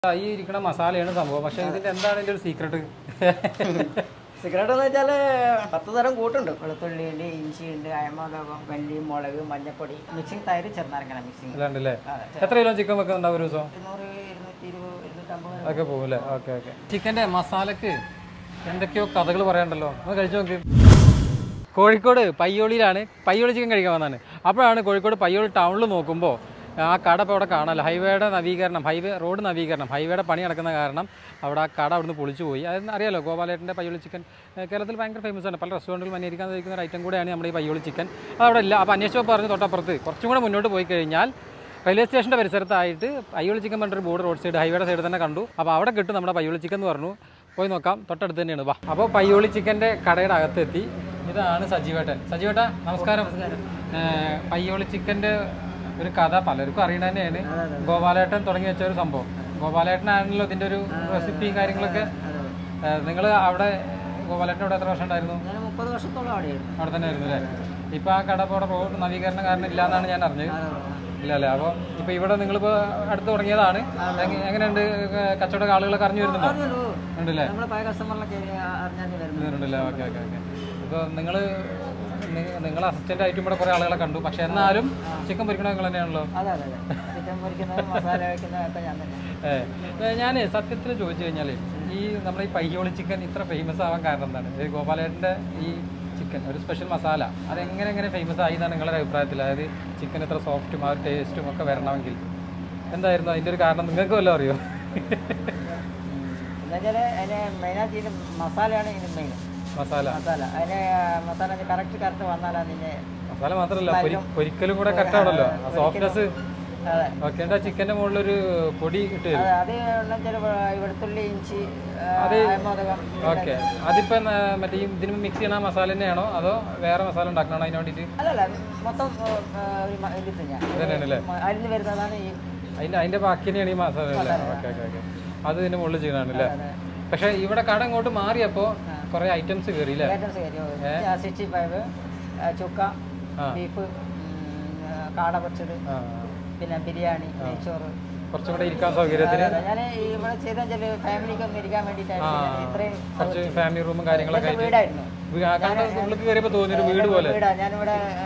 ഈ ഇരിക്കുന്ന മസാലയാണ് സംഭവം പക്ഷെ ഇതിന്റെ എന്താണ് ഇതിന്റെ ഒരു സീക്രട്ട് സിഗരറ്റ് എന്ന് വെച്ചാൽ പത്ത് തരം കൂട്ടുണ്ട് വെളുത്തുള്ളി ഉണ്ട് ഇഞ്ചി ഉണ്ട് അയമോദകം വെള്ളി മുളക് മഞ്ഞപ്പൊടി മിക്സിങ് തൈര് ചെറുനാരങ്ങ മിക്സിങ് അല്ലാണ്ടല്ലേ അതെ. എത്ര കിലോ ചിക്കൻ വെക്കുന്നുണ്ടാവും ഒരു ദിവസം ഇരുന്നൂറ് ഇരുന്നൂറ്റി ഇരുപത് ഇരുന്നൂറ്റമ്പത് അതൊക്കെ പോകും അല്ലേ ഓക്കെ ഓക്കെ ചിക്കൻ്റെ മസാലക്ക് എന്തൊക്കെയോ കഥകൾ പറയാനുണ്ടല്ലോ ഒന്ന് കഴിച്ചു നോക്ക് കോഴിക്കോട് പയ്യോളിയിലാണ് പയ്യോളി ചിക്കൻ കഴിക്കാൻ വന്നതാണ് അപ്പോഴാണ് കോഴിക്കോട് പയ്യോളി ടൗണിൽ നോക്കുമ്പോൾ ആ കട ഇപ്പോൾ അവിടെ കാണാമല്ലോ ഹൈവേയുടെ നവീകരണം ഹൈവേ റോഡ് നവീകരണം ഹൈവേയുടെ പണി നടക്കുന്ന കാരണം അവിടെ ആ കട അവിടുന്ന് പൊളിച്ചു പോയി അത് അറിയാലോ ഗോപാലേട്ടൻ്റെ പയ്യോളി ചിക്കൻ ഏഹ് കേരളത്തിൽ ഭയങ്കര ഫേമസ് ആണ് പല റെസ്റ്റോറൻറ്റിലും അന്വേഷിക്കാൻ കഴിക്കുന്ന ഒരു ഐറ്റം കൂടെയാണ് നമ്മുടെ ഈ പയ്യോളി ചിക്കൻ അത് അവിടെ ഇല്ല അപ്പോൾ അന്വേഷിച്ചപ്പോൾ പറഞ്ഞു തൊട്ടപ്പുറത്ത് കുറച്ചും കൂടെ മുന്നോട്ട് പോയി കഴിഞ്ഞാൽ റെയിൽവേ സ്റ്റേഷൻ്റെ പരിസരത്തായിട്ട് പയ്യോളി ചിക്കൻ പറഞ്ഞൊരു ബോർഡ് റോഡ് സൈഡ് ഹൈവേയുടെ സൈഡ് തന്നെ കണ്ടു അപ്പോൾ അവിടെ കിട്ടും നമ്മുടെ പയ്യോളി ചിക്കൻ എന്ന് പറഞ്ഞു പോയി നോക്കാം തൊട്ടടുത്ത് തന്നെയാണ് വാ അപ്പോൾ പയ്യോളി ചിക്കൻ്റെ കടയുടെ അകത്തെത്തി ഇതാണ് സജീവേട്ടൻ സജീവേട്ട നമസ്കാരം ഏഹ് പയ്യോളി ചിക്കൻ്റെ ഒരു കഥ പലർക്കും അറിയണ തന്നെയാണ് ഗോപാലേട്ടൻ തുടങ്ങി വെച്ച ഒരു സംഭവം ഗോപാലേട്ടനാണല്ലോ ഇതിൻ്റെ ഒരു റെസിപ്പിയും കാര്യങ്ങളൊക്കെ നിങ്ങൾ അവിടെ ഗോപാലേട്ടൻ അവിടെ എത്ര വർഷം ഉണ്ടായിരുന്നു ഞാൻ മുപ്പത് വർഷത്തോളം അവിടെയായിരുന്നു അവിടെ തന്നെ ആയിരുന്നു അല്ലേ ഇപ്പോൾ ആ കട ഇപ്പോൾ അവിടെ റോഡ് നവീകരണം കാരണം ഇല്ലാന്നാണ് ഞാൻ അറിഞ്ഞത് ഇല്ല അല്ലേ അപ്പോൾ ഇപ്പോൾ ഇവിടെ നിങ്ങളിപ്പോൾ അടുത്ത് തുടങ്ങിയതാണ് എങ്ങ- എങ്ങനെയുണ്ട് ക- കച്ചവട ആളുകളൊക്കെ അറിഞ്ഞു വരുന്നുണ്ടോ ഉണ്ടല്ലേ നമ്മളെ പഴയ കസ്റ്റമറിലൊക്കെ അറിഞ്ഞാൽ വരുന്നത് വരുന്നുണ്ടല്ലേ ഓക്കെ ഓക്കെ ഓക്കെ ഇപ്പോൾ നിങ്ങൾ നിങ്ങൾ അസിസ്റ്റൻ്റ് ആയിട്ടും ഇവിടെ കുറേ ആളുകളെ കണ്ടു പക്ഷേ എന്നാലും ചിക്കൻ പൊരിക്കണ നിങ്ങൾ തന്നെയാണല്ലോ അതെ അതെ അതെ ചിക്കൻ പൊരിക്കുന്നത് മസാല വയ്ക്കുന്നതൊക്കെ ഞാൻ തന്നെ ഏ ഞാൻ സത്യത്തിൽ ചോദിച്ചു കഴിഞ്ഞാൽ ഈ നമ്മുടെ ഈ പയ്യോളി ചിക്കൻ ഇത്ര ഫേമസ് ആവാൻ കാരണം എന്താണ് ഈ ഗോപാലേട്ടൻ്റെ ഈ ചിക്കൻ ഒരു സ്പെഷ്യൽ മസാല അതെങ്ങനെ എങ്ങനെ ഫേമസ് ആയി എന്നാണ് നിങ്ങളുടെ അഭിപ്രായത്തിൽ അതായത് ചിക്കൻ ഇത്ര സോഫ്റ്റും ആ ഒരു ടേസ്റ്റും ഒക്കെ വരണമെങ്കിൽ എന്തായിരുന്നു അതിൻ്റെ ഒരു കാരണം നിങ്ങൾക്ക് വല്ലതും അറിയോ എന്നുവെച്ചാൽ അതിന് മെയിനായിട്ട് ഇതിന് മസാലയാണ് ഇതിന് മെയിൻ മസാല മസാല അതിന് മസാല കറക്റ്റ് കറക്റ്റ് വന്നാലാണ് ഇതിൻ്റെ മസാല മാത്രമല്ല പൊരി പൊരിക്കലും കൂടെ കറക്റ്റ് ആണല്ലോ ആ സോഫ്റ്റ്നെസ് അതെ ഓക്കെ എന്താ ചിക്കൻ്റെ മുകളിലൊരു പൊടി ഇട്ട് തരും അതെ അത് എന്നുവെച്ചാൽ വെളുത്തുള്ളി ഇഞ്ചി മോദകം ഓക്കെ അതിപ്പോൾ മറ്റേ ഈ ഇതിന് മിക്സ് ചെയ്യണ മസാല തന്നെയാണോ അതോ വേറെ മസാല ഉണ്ടാക്കണോ അതിന് വേണ്ടിയിട്ട് അല്ലല്ല മൊത്തം ആ, ഒരു മ- ഇത് തന്നെയാണ് തന്നെയാണല്ലേ അരിഞ്ഞ് വരുന്നതാണ് ഈ അതിന്റെ അതിന്റെ ബാക്കി തന്നെയാണ് ഈ മസാല അല്ലേ ഓക്കെ ഓക്കെ ഓക്കെ അത് ഇതിന്റെ മുകളിൽ ചെയ്യണതാണ് അല്ലേ അതെ. പക്ഷെ ഇവിടെ കട ഇങ്ങോട്ട് മാറിയപ്പോ കുറെ ഐറ്റംസ് കയറി അല്ലേ ഐറ്റംസ് കയറി സിക്സ്റ്റി ഫൈവ് ചുക്ക ബീഫ് കാട പൊച്ചത് ആ പിന്നെ ബിരിയാണി നെയ്ച്ചോറ് കുറച്ചും കൂടെ ഇരിക്കാൻ സൗകര്യത്തിന് ഞാൻ ഇവിടെ ചെയ്ത വെച്ചാൽ ഫാമിലിക്ക് ഒന്ന് ഇരിക്കാൻ വേണ്ടിയിട്ടായിരുന്നു ഞാൻ ഇത്രയും കുറച്ച് ഫാമിലി റൂമും കാര്യങ്ങളൊക്കെ എൻ്റെ വീടായിരുന്നു വീ- ആ കണ്ട ഉള്ളിൽ കയറിയപ്പോ തോന്നിയൊരു വീട് പോലെ വീടാ ഞാനിവിടെ ആ,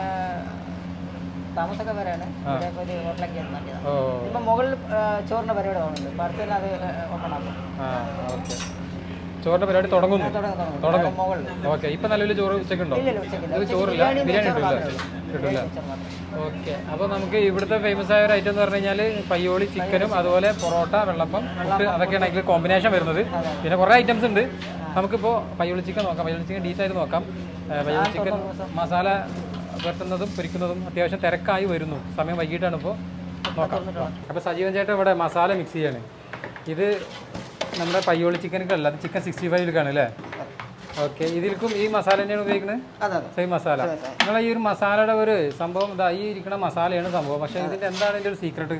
താമസമൊക്കെ വരെയാണ് ഇവിടെ ഒരു ഹോട്ടലൊക്കെ നോക്കിയതാണ് ഓ ഇപ്പം മുകളിൽ ആ, ചോറിൻ്റെ പരിപാടി തുടങ്ങുന്നുണ്ട് ഇപ്പം അടുത്ത് തന്നെ അത് ഓപ്പൺ ആക്കും ആ ഓക്കെ ചോറിന്റെ പരിപാടി തുടങ്ങുന്നു തുടങ്ങും തുടങ്ങും തുടങ്ങും മുകളിൽ ഓക്കെ ഇപ്പൊ നിലവിൽ ചോറ് ഉച്ചക്കുണ്ടോ ഇല്ല ഇല്ല ഉച്ചയ്ക്കില്ല ഇത് ചോറില്ല ബിരിയാണി കിട്ടില്ല കിട്ടില്ല ഉച്ചയ്ക്ക് മാത്രം ഓക്കെ അപ്പോൾ നമുക്ക് ഇവിടുത്തെ ഫേമസ് ആയ ഒരു ഐറ്റം എന്ന് പറഞ്ഞു കഴിഞ്ഞാൽ പയ്യോളി ചിക്കനും അതുപോലെ പൊറോട്ട വെള്ളപ്പം പുട്ട് അതൊക്കെയാണ് അതിൽ കോമ്പിനേഷൻ വരുന്നത് പിന്നെ കുറേ ഐറ്റംസ് ഉണ്ട് നമുക്കിപ്പോൾ പയ്യോളി ചിക്കൻ നോക്കാം പയ്യോളി ചിക്കൻ ഡീറ്റെയിൽ ആയിട്ട് നോക്കാം ഏ, പയ്യോളി ചിക്കൻ മസാല പുരട്ടുന്നതും പൊരിക്കുന്നതും അത്യാവശ്യം തിരക്കായി വരുന്നു സമയം വൈകിട്ടാണ് ഇപ്പോൾ നോക്കാം അപ്പോൾ സജീവൻ ചേട്ടൻ ഇവിടെ മസാല മിക്സ് ചെയ്യാണ് ഇത് നമ്മുടെ പയ്യോളി ചിക്കനൊക്കെ അത് ചിക്കൻ സിക്സ്റ്റി ഫൈവിലേക്കാണ് അല്ലേ ഓക്കെ ഇതിൽക്കും ഈ മസാല തന്നെയാണ് ഉപയോഗിക്കുന്നത് അതെ അതെ സെയിം മസാല നിങ്ങൾ ഈ ഒരു മസാലയുടെ ഒരു സംഭവം ഇതാ ഈ ഇരിക്കുന്ന മസാലയാണ് സംഭവം പക്ഷെ ഇതിന്റെ എന്താണ് ഇതിന്റെ ഒരു സീക്രട്ട്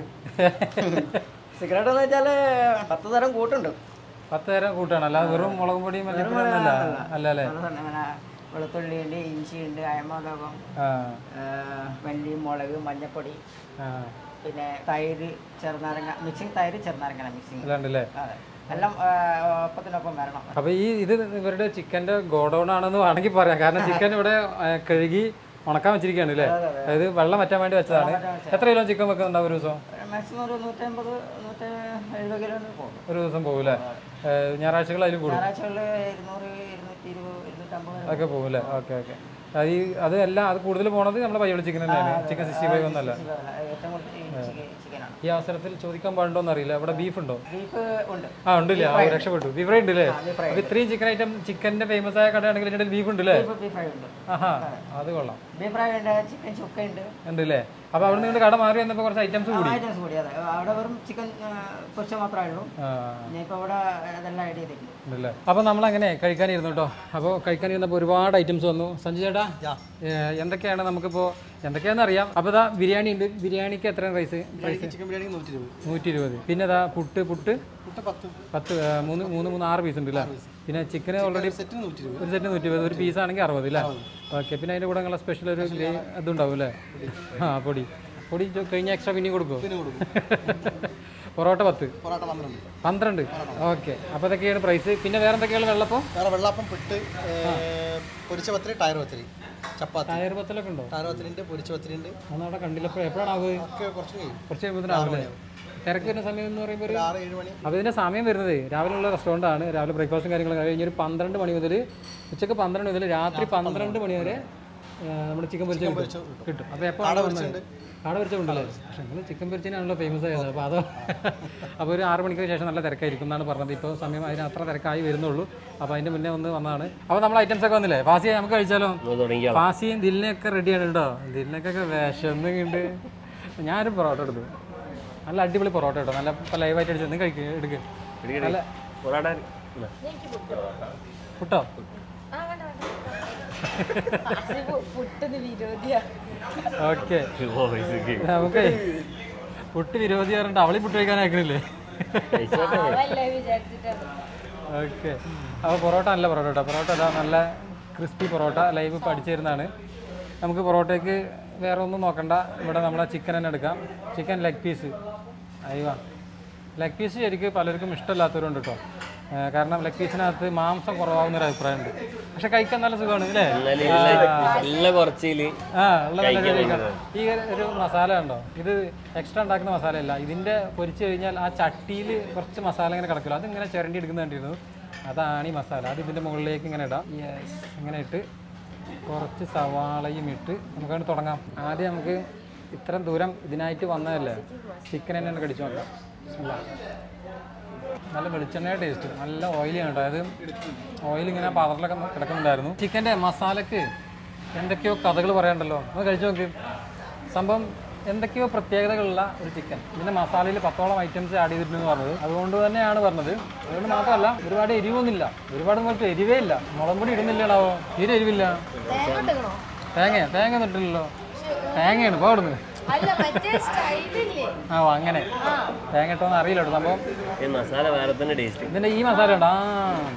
സിഗരറ്റ് എന്ന് വെച്ചാൽ പത്ത് തരം കൂട്ടുണ്ട് പത്ത് തരം കൂട്ടാണ് അല്ലാതെ വെറും മുളകും പൊടിയും മല്ലിപ്പൊടിയൊന്നുമല്ല അല്ല അല്ലേ പലതരം അങ്ങനെ വെളുത്തുള്ളി ഉണ്ട് ഇഞ്ചി ഉണ്ട് അയമോദകം ആ വെള്ളി മുളക് മഞ്ഞപ്പൊടി ആ പിന്നെ തൈര് ചെറുനാരങ്ങ മിക്സിങ് തൈര് ചെറുനാരങ്ങ മിക്സിങ് അല്ലാണ്ടല്ലേ അതെ എല്ലാം ആ, ഒപ്പത്തിനൊപ്പം വരണം അപ്പൊ ഈ ഇത് ഇവരുടെ ചിക്കന്റെ ഗോഡൗൺ ആണെന്ന് വേണമെങ്കിൽ പറയാം കാരണം ചിക്കൻ ഇവിടെ ആ, കഴുകി ഉണക്കാൻ വെച്ചിരിക്കുകയാണ് അല്ലേ അതായത് വെള്ളം വറ്റാൻ വേണ്ടി വെച്ചതാണ് എത്ര കിലോ ചിക്കൻ വെക്കുന്നുണ്ടാവും ഒരു ദിവസം മാക്സിമം ഒരു നൂറ്റമ്പത് നൂറ്റി എഴുപത് കിലോ പോകും ഒരു ദിവസം പോകും അല്ലേ ഞായറാഴ്ചകൾ അതിൽ കൂടും ഞായറാഴ്ചകളിൽ ഇരുന്നൂറ് ഇരുന്നൂറ്റി ഇരുപത് ഇരുന്നൂറ്റമ്പത് വരെ അതൊക്കെ പോകും അല്ലേ ഓക്കെ ഓക്കെ അത് ഈ അത് എല്ലാം അത് കൂടുതൽ പോണത് നമ്മുടെ പയ്യോളി ചിക്കൻ തന്നെയാണ് ചിക്കൻ സിക്സ്റ്റി ഫൈവ് ഒന്നല്ല ഏറ്റവും കൂടുതൽ ഈ ചിക്കൻ- ചിക്കനാണ് ഈ അവസരത്തിൽ ചോദിക്കാൻ പാടുണ്ടോ അറിയില്ല ഇവിടെ ബീഫ് ഉണ്ടോ ബീഫ് ഉണ്ട് ആ ഉണ്ടല്ലേ ആ രക്ഷപ്പെട്ടു ബീഫ് ഫ്രൈ ഉണ്ടല്ലേ ബീഫ് ഫ്രൈ അപ്പൊ ഇത്രയും ചിക്കൻ ഐറ്റം ചിക്കന്റെ ഫേമസ് ആയ കടയാണെങ്കിൽ ഇതിന്റെ ബീഫ് ഉണ്ടല്ലേ ബീഫ് ബീഫ് ഫ്രൈ ഉണ്ട് ആഹാ അത് കൊള്ളാം ബീഫ് ഫ്രൈ ഉണ്ട് ചിക്കൻ ചുക്ക ഉണ്ട് ഉണ്ടല്ലേ അപ്പൊ അവിടെ നിന്ന് കട മാറി വന്നപ്പോ കുറച്ച് ഐറ്റംസ് കൂടി ഐറ്റംസ് കൂടി അതെ അവിടെ വെറും ചിക്കൻ പൊരിച്ച മാത്രമേ ഉള്ളൂ ആ ഇനിയിപ്പോൾ ഇവിടെ അതെല്ലാം ഐഡിയ ചെയ്തിട്ടുണ്ട് ഉണ്ടല്ലേ അപ്പൊ നമ്മൾ അങ്ങനെ കഴിക്കാനിരുന്നു കേട്ടോ അപ്പോൾ കഴിക്കാനിരുന്നപ്പോൾ ഒരുപാട് ഐറ്റംസ് വന്നു സഞ്ജു ചേട്ടാ ഏ, എന്തൊക്കെയാണ് നമുക്കിപ്പോൾ എന്തൊക്കെയാണെന്ന് അറിയാം അപ്പോൾ ഇതാ ബിരിയാണി ഉണ്ട് ബിരിയാണിക്ക് എത്രയാണ് പ്രൈസ് പ്രൈസ് ചിക്കൻ ബിരിയാണി നൂറ്റി ഇരുപത് നൂറ്റി ഇരുപത് പിന്നെ ഇതാ പുട്ട് പുട്ട് മുട്ട പത്ത് പത്ത് ഏ, മൂന്ന് മൂന്ന് മൂന്ന് ആറ് പീസ് ഉണ്ട് അല്ലേ പിന്നെ ചിക്കന് ഓൾറെഡി സെറ്റിന് നൂറ്റി ഇരുപത് ഒരു സെറ്റ് നൂറ്റി ഇരുപത് ഒരു പീസ് ആണെങ്കിൽ അറുപത് അല്ലേ ഓക്കെ പിന്നെ അതിൻ്റെ കൂടെ നിങ്ങളെ സ്പെഷ്യൽ ഒരു ഗ്രേ അതുണ്ടാവും അല്ലേ ആ പൊടി പൊടി ചോ- കഴിഞ്ഞ എക്സ്ട്രാ പിന്നെ കൊടുക്കുമോ പിന്നെ കൊടുക്കും പൊറോട്ട പത്ത് പൊറോട്ട പന്ത്രണ്ട് പന്ത്രണ്ട് ഓക്കെ അപ്പോൾ ഇതൊക്കെയാണ് പ്രൈസ് പിന്നെ വേറെ എന്തൊക്കെയാണ് വെള്ളപ്പം വേറെ വെള്ളപ്പം പിട്ട് പൊരിച്ച പത്തിരി ടയർ പത്തിരി ചപ്പാത്തി ടയർ പത്തലൊക്കെ ഉണ്ടോ ടയർ പത്തിരിണ്ട് പൊരിച്ച പത്തിരിണ്ട് അതൊന്നും അവിടെ കണ്ടില്ലപ്പോൾ എപ്പോഴാണ് ആവുക ഒക്കെ കുറച്ച് കഴിയും കുറച്ച് കഴിയുമ്പോൾ തിരക്ക് വരുന്ന സമയം എന്ന് പറയുമ്പോൾ ഒരു ഒരു ആറ് ഏഴ് മണി അപ്പോൾ ഇതിൻ്റെ സമയം വരുന്നത് രാവിലെയുള്ള റെസ്റ്റോറൻ്റ് ആണ് രാവിലെ ബ്രേക്ക്ഫാസ്റ്റും കാര്യങ്ങളും കഴിഞ്ഞ് ഒരു പന്ത്രണ്ട് മണി മുതൽ ഉച്ചയ്ക്ക് പന്ത്രണ്ട് മുതൽ രാത്രി പന്ത്രണ്ട് മണി വരെ നമ്മൾ ചിക്കൻ പൊരിച്ച കിട്ടും കിട്ടും അപ്പോൾ എപ്പോൾ അവിടെ വന്നത് കാട പൊരിച്ചുണ്ടല്ലേ പക്ഷേ നിങ്ങൾ ചിക്കൻ പൊരിച്ചതിനാണല്ലോ ഫേമസ് ആയത് അപ്പോൾ അതോ അപ്പോൾ ഒരു ആറ് മണിക്കൂർ ശേഷം നല്ല തിരക്കായിരിക്കും എന്നാണ് പറഞ്ഞത് ഇപ്പോൾ സമയം അതിന് അത്ര തിരക്കായി വരുന്നുള്ളൂ അപ്പോൾ അതിൻ്റെ മുന്നേ ഒന്ന് വന്നതാണ് അപ്പോൾ നമ്മൾ ഐറ്റംസ് ഒക്കെ വന്നില്ലേ ഫാസി നമുക്ക് കഴിച്ചാലോ ഫാസിയും ദിലിനെയൊക്കെ റെഡിയാണ് കേട്ടോ ദിലിനൊക്കെ വിശന്നുണ്ട് ഞാനൊരു പൊറോട്ട എടുത്തു നല്ല അടിപൊളി പൊറോട്ട കേട്ടോ നല്ല ലൈവായിട്ട് അടിച്ചു നീ കഴിക്കുക എടുക്കുക നല്ല പുട്ടോ പുട്ടിന് വിരോധിയാ ഓക്കെ നമുക്ക് പുട്ട് വിരോധി പറഞ്ഞിട്ട് അവളി പുട്ട് കഴിക്കാൻ അയക്കണില്ലേ അവല്ലേ വിചാരിച്ചിട്ടാണ് ഓക്കെ അപ്പോൾ പൊറോട്ട നല്ല പൊറോട്ട കേട്ടോ പൊറോട്ട അല്ല നല്ല ക്രിസ്പി പൊറോട്ട ലൈവ് ഇപ്പോൾ അടിച്ചു തരുന്നതാണ് നമുക്ക് പൊറോട്ടയ്ക്ക് വേറെ ഒന്നും നോക്കണ്ട ഇവിടെ നമ്മളെ ചിക്കൻ തന്നെ എടുക്കാം ചിക്കൻ ലെഗ് പീസ് അയ്യോ ലെഗ് പീസ് ശരിക്കും പലർക്കും ഇഷ്ടമില്ലാത്തവരുണ്ട് കേട്ടോ ഏഹ് കാരണം ലെഗ് പീസിനകത്ത് മാംസം കുറവാകുന്ന ഒരു അഭിപ്രായമുണ്ട് പക്ഷെ കഴിക്കാൻ നല്ല സുഖമാണ് അല്ലേ നല്ല കുറച്ചില് ആ ഉള്ള നല്ല കഴിക്കാം ഈ ഒരു മസാല ഉണ്ടോ ഇത് എക്സ്ട്രാ ഉണ്ടാക്കുന്ന മസാലയല്ല ഇതിന്റെ പൊരിച്ചു കഴിഞ്ഞാൽ ആ ചട്ടിയിൽ കുറച്ച് മസാല ഇങ്ങനെ കിടക്കില്ല അതിങ്ങനെ ചിരണ്ടി എടുക്കുന്ന കണ്ടിരുന്നു അതാണ് ഈ മസാല അത് ഇതിന്റെ മുകളിലേക്ക് ഇങ്ങനെ ഇടാം യെസ് ഇങ്ങനെ ഇട്ട് കുറച്ച് സവാളയും ഇട്ട് നമുക്കത് തുടങ്ങാം ആദ്യം നമുക്ക് ഇത്രയും ദൂരം ഇതിനായിട്ട് വന്നതല്ലേ ചിക്കൻ തന്നെ കടിച്ചു നോക്കാം ബിസ്മില്ലാ. നല്ല വെളിച്ചെണ്ണ ടേസ്റ്റ് നല്ല ഓയിലാണ് കേട്ടോ അതായത് ഓയിൽ ഇങ്ങനെ പാത്രത്തിലൊക്കെ കിടക്കുന്നുണ്ടായിരുന്നു ചിക്കൻ്റെ മസാലക്ക് എന്തൊക്കെയോ കഥകൾ പറയാനുണ്ടല്ലോ ഒന്ന് കഴിച്ചു നോക്ക് സംഭവം എന്തൊക്കെയോ പ്രത്യേകതകളുള്ള ഒരു ചിക്കൻ ഇതിൻ്റെ മസാലയിൽ പത്തോളം ഐറ്റംസ് ആഡ് ചെയ്തിട്ടുണ്ടെന്ന് പറഞ്ഞത് അതുകൊണ്ട് തന്നെയാണ് പറഞ്ഞത് അതുകൊണ്ട് മാത്രമല്ല ഒരുപാട് എരിവൊന്നുമില്ല ഒരുപാട് നോട്ട് എരിവേ ഇല്ല മുളക് പൊടി ഇടുന്നില്ലടാവോ തീരെ എരിവില്ല തേങ്ങ ഇട്ടേക്കണോ? തേങ്ങ തേങ്ങ ഒന്നും ഇട്ടില്ലല്ലോ തേങ്ങയാണ് പോടുന്നു അല്ല മറ്റേ സ്റ്റൈലില്ലേ ആ അങ്ങനെ തേങ്ങ ഇട്ടോന്ന് അറിയില്ല കേട്ടോ സംഭവം ഈ മസാല വേറെ തന്നെ ടേസ്റ്റ് ഇതിന്റെ ഈ മസാല ഉണ്ടോ ആ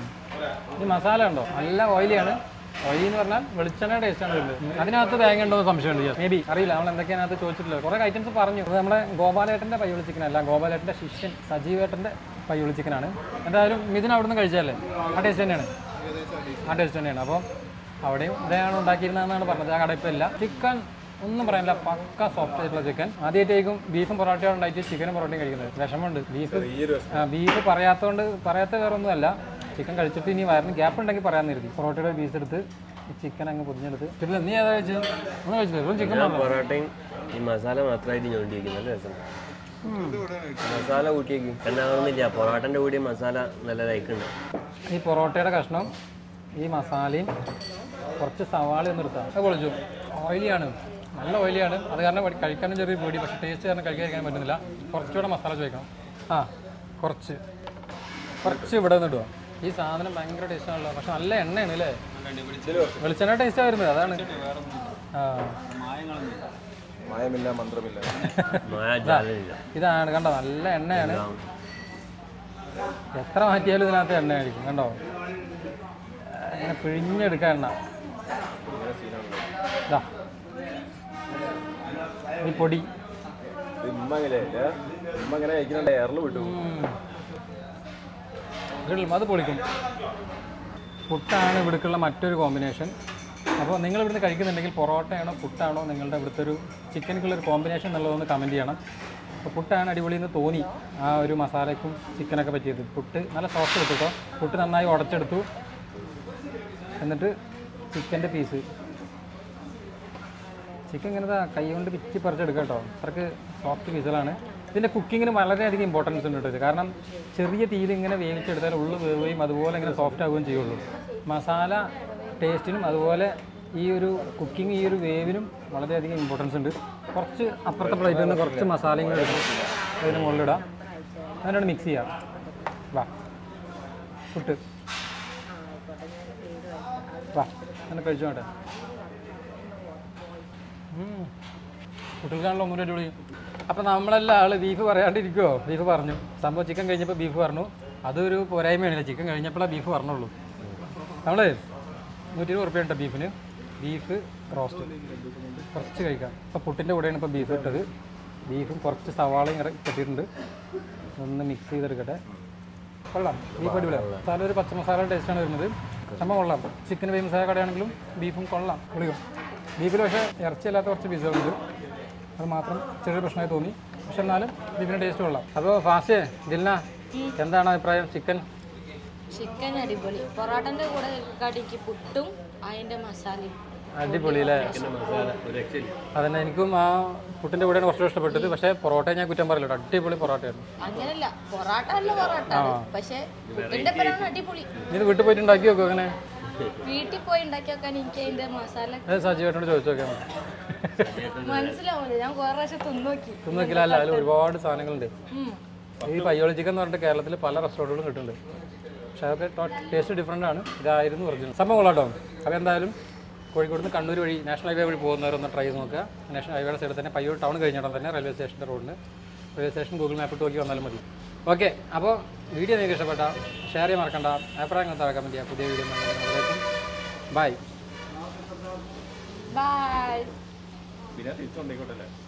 ഈ മസാല ഉണ്ടോ നല്ല ഓയിലിയാണ് ഓയിൽ എന്ന് പറഞ്ഞാൽ വെളിച്ചെണ്ണ ടേസ്റ്റ് ആണ് വരുന്നത് അതിനകത്ത് തേങ്ങ ഉണ്ടോ എന്ന് സംശയമുണ്ട് മേ ബി അറിയില്ല നമ്മൾ എന്തൊക്കെയാണ് അതിനകത്ത് ചോദിച്ചിട്ടില്ല കുറേ ഐറ്റംസ് പറഞ്ഞു അത് നമ്മുടെ ഗോപാലേട്ടൻ്റെ പയ്യുള്ളി ചിക്കൻ അല്ല ഗോപാലേട്ടൻ്റെ ശിഷ്യൻ സജീവേട്ടൻ്റെ പയ്യുള്ളി ചിക്കനാണ് എന്തായാലും മിഥുൻ അവിടെ നിന്ന് കഴിച്ചതല്ലേ ആ ടേസ്റ്റ് തന്നെയാണ് ആ ടേസ്റ്റ് തന്നെയാണ് അപ്പോൾ അവിടെയും ഇതാണ് ഉണ്ടാക്കിയിരുന്നതെന്നാണ് പറഞ്ഞത് ആ കട ഇപ്പോൾ ഇല്ല ചിക്കൻ ഒന്നും പറയാനില്ല പക്ക സോഫ്റ്റ് ആയിട്ടുള്ള ചിക്കൻ ആദ്യമായിട്ടേക്കും ബീഫും പൊറോട്ടയും ഉണ്ടായിട്ട് ചിക്കനും പൊറോട്ടയും കഴിക്കുന്നത് വിഷമമുണ്ട് ബീഫ് ബീഫ് പറയാത്തതുകൊണ്ട് പറയാത്ത വേറെ ഒന്നുമല്ല ചിക്കൻ കഴിച്ചിട്ട് ഇനി വയറിന് ഗ്യാപ്പ് ഉണ്ടെങ്കിൽ പറയാമെന്ന് കരുതി പൊറോട്ടയുടെ പീസ് എടുത്ത് ഈ ചിക്കൻ അങ്ങ് പൊതിഞ്ഞെടുത്ത് പിന്നെ നീ ഏതാ കഴിച്ചത് ഒന്നും കഴിച്ചില്ല വെറും ചിക്കൻ മാത്രം പൊറോട്ടയും ഈ മസാല മാത്രമായിട്ട് ഞോണ്ടിരിക്കും നല്ല രസം മസാല കൂട്ടിയേക്ക് എന്നാവുന്നില്ല പൊറോട്ടൻ്റെ കൂടി മസാല നല്ല ലൈക്കുണ്ട് ഈ പൊറോട്ടയുടെ കഷ്ണം ഈ മസാലയും കുറച്ച് സവാള ഒന്ന് എടുത്താൽ അത് പൊളിച്ചു ഓയിലിയാണ് നല്ല ഓയിലിയാണ് അത് കാരണം വടി- കഴിക്കാനും ചെറിയ പേടി പക്ഷേ ടേസ്റ്റ് കാരണം കഴിക്കാൻ പറ്റുന്നില്ല കുറച്ചുകൂടെ മസാല ചോദിക്കണം ആ കുറച്ച് കുറച്ച് ഇവിടെ നിന്ന് ഇടുക ഈ സാധനം ഭയങ്കര ടേസ്റ്റ് ആണല്ലോ പക്ഷെ നല്ല എണ്ണയാണ് അല്ലേ വെളിച്ചെണ്ണ ടേസ്റ്റ് വരുന്നത് അതാണ് ആ മായ ജാലില്ല ഇതാണ് കണ്ടോ നല്ല എണ്ണയാണ് എത്ര മാറ്റിയാലും ഇതിനകത്ത് എണ്ണയായിരിക്കും കണ്ടോ അങ്ങനെ പിഴിഞ്ഞെടുക്കാൻ എണ്ണ ദാ. ഈ പൊടി ഉം. ഗ്രിൽ അത് പൊളിക്കും പുട്ടാണ് ഇവിടേക്കുള്ള മറ്റൊരു കോമ്പിനേഷൻ അപ്പോൾ നിങ്ങൾ ഇവിടുന്ന് കഴിക്കുന്നുണ്ടെങ്കിൽ പൊറോട്ടയാണോ പുട്ടാണോ നിങ്ങളുടെ ഇവിടുത്തെ ഒരു ചിക്കനിക്കുള്ളൊരു കോമ്പിനേഷൻ എന്നുള്ളതൊന്ന് കമൻറ്റ് ചെയ്യണം അപ്പോൾ പുട്ടാണ് അടിപൊളി എന്ന് തോന്നി ആ ഒരു മസാലയ്ക്കും ചിക്കനൊക്കെ പറ്റിയത് പുട്ട് നല്ല സോഫ്റ്റ് എടുത്തു കേട്ടോ പുട്ട് നന്നായി ഉടച്ചെടുത്തു എന്നിട്ട് ചിക്കൻ്റെ പീസ് ചിക്കൻ ഇങ്ങനെ കൈ കൊണ്ട് പിച്ചി പറിച്ചെടുക്കുക കേട്ടോ അത്രക്ക് സോഫ്റ്റ് പീസുകളാണ് ഇതിൻ്റെ കുക്കിങ്ങിന് വളരെയധികം ഇമ്പോർട്ടൻസ് ഉണ്ട് കേട്ടോ ഇത് കാരണം ചെറിയ തീയിൽ ഇങ്ങനെ വേവിച്ചെടുത്താൽ ഉള്ളു വേവുകയും അതുപോലെ ഇങ്ങനെ സോഫ്റ്റ് ആവുകയും ചെയ്യുള്ളൂ മസാല ടേസ്റ്റിനും അതുപോലെ ഈ ഒരു കുക്കിംഗ് ഈ ഒരു വേവിനും വളരെയധികം ഇമ്പോർട്ടൻസ് ഉണ്ട് കുറച്ച് അപ്പുറത്തെ പ്ലേറ്റിൽ നിന്ന് കുറച്ച് മസാലയും കൂടെ എടുക്കും അതിന് മുകളിലിടാം അതിനോട് മിക്സ് ചെയ്യാം വാ പുട്ട് വാ അങ്ങനെ കഴിച്ചോട്ടെ കുട്ടികൾക്കാണല്ലോ ഒന്നുകൂടി അടിപൊളി അപ്പം നമ്മളെല്ലാം ആള് ബീഫ് പറയാണ്ടിരിക്കുമോ ബീഫ് പറഞ്ഞു സംഭവം ചിക്കൻ കഴിഞ്ഞപ്പോൾ ബീഫ് പറഞ്ഞു അതൊരു പോരായ്മയാണില്ല ചിക്കൻ കഴിഞ്ഞപ്പോഴാണ് ബീഫ് പറഞ്ഞുള്ളൂ നമ്മൾ നൂറ്റി ഇരുപത് ഉറുപ്പ്യ ഉണ്ടോ ബീഫിന് ബീഫ് റോസ്റ്റ് കുറച്ച് കഴിക്കാം ഇപ്പോൾ പുട്ടിൻ്റെ കൂടെയാണ് ഇപ്പോൾ ബീഫ് ഇട്ടത് ബീഫും കുറച്ച് സവാളയും ഇറ- കെട്ടിയിട്ടുണ്ട് ഒന്ന് മിക്സ് ചെയ്തെടുക്കട്ടെ കൊള്ളാം ബീഫ് അടിപൊളിയാണ് മസാല ഒരു പച്ച മസാല ടേസ്റ്റാണ് വരുന്നത് സംഭവം കൊള്ളാം ചിക്കൻ ബീഫ് മസാല കടയാണെങ്കിലും ബീഫും കൊള്ളാം പൊളിയും ബീഫിൽ പക്ഷേ ഇറച്ചിയല്ലാത്ത കുറച്ച് പീസുകളുണ്ട് അത് മാത്രം ചെറിയൊരു പ്രശ്നമായി തോന്നി പക്ഷെ എന്നാലും ബീഫിൻ്റെ ടേസ്റ്റ് കൊള്ളാം അപ്പോൾ ഫാസ്റ്റേ ദിൽന എന്താണ് അഭിപ്രായം ചിക്കൻ ചിക്കൻ അടിപൊളി പൊറോട്ടന്റെ കൂടെ കടിക്ക് പുട്ടും അതിന്റെ മസാലയും അടിപൊളി അല്ലേ മസാല ഒരു രക്ഷയില്ല അതന്നെ എനിക്കും ആ പുട്ടിൻ്റെ കൂടെയാണ് കുറച്ചുകൂടെ ഇഷ്ടപ്പെട്ടത് പക്ഷേ പൊറോട്ട ഞാൻ കുറ്റം പറയില്ല കേട്ടോ. അടിപൊളി പൊറോട്ടയായിരുന്നു അങ്ങനല്ല പൊറോട്ട അല്ല പൊറോട്ട പക്ഷെ പുട്ടിന്റെ പേരാണ് അടിപൊളി നീ ഇത് വീട്ടിൽ പോയിട്ട് ഉണ്ടാക്കി നോക്കും അങ്ങനെ വീട്ടിൽ പോയി ഉണ്ടാക്കി വെക്കാൻ എനിക്ക് അതിന്റെ മസാല അത് സജീവായിട്ടോട് ചോദിച്ചു നോക്കിയാൽ മതി മനസ്സിലാവില്ല ഞാൻ കുറെ പ്രാവശ്യം തിന്നോക്കി ഒന്നും നോക്കില്ല അല്ല അതിൽ ഒരുപാട് സാധനങ്ങളുണ്ട് ഉം. ഈ പയ്യോളി ചിക്കൻ എന്ന് പറഞ്ഞിട്ട് കേരളത്തിൽ പല റെസ്റ്റോറൻറ്റുകളും കിട്ടുന്നുണ്ട് പക്ഷേ അതൊക്കെ ടേസ്റ്റ് ഡിഫറെൻ്റ് ആണ് ഇതായിരുന്നു ഒറിജിനൽ സംഭവം കൊള്ളാട്ടോ അപ്പോൾ എന്തായാലും കോഴിക്കോട് നിന്ന് കണ്ണൂർ വഴി നാഷണൽ ഹൈവേ വഴി പോകുന്നവരൊന്ന് ട്രൈ ചെയ്ത് നോക്കുക നാഷണൽ ഹൈവേയുടെ സൈഡിൽ തന്നെ പയ്യോട് ടൗൺ കഴിഞ്ഞിടം തന്നെ റെയിൽവേ സ്റ്റേഷൻ്റെ റോഡിന് റെയിൽവേ സ്റ്റേഷൻ ഗൂഗിൾ മാപ്പ് ഇട്ട് നോക്കി വന്നാലും മതി ഓക്കെ അപ്പോൾ വീഡിയോ നിങ്ങൾക്ക് ഇഷ്ടപ്പെട്ട ഷെയർ ചെയ്യാൻ മറക്കണ്ട അഭിപ്രായങ്ങൾ താഴെ കമൻറ്റ് ചെയ്യുക പുതിയ വീഡിയോ ബൈ ബൈ പിന്നെ തിരിച്ചുകൊണ്ടേക്കോട്ടല്ലേ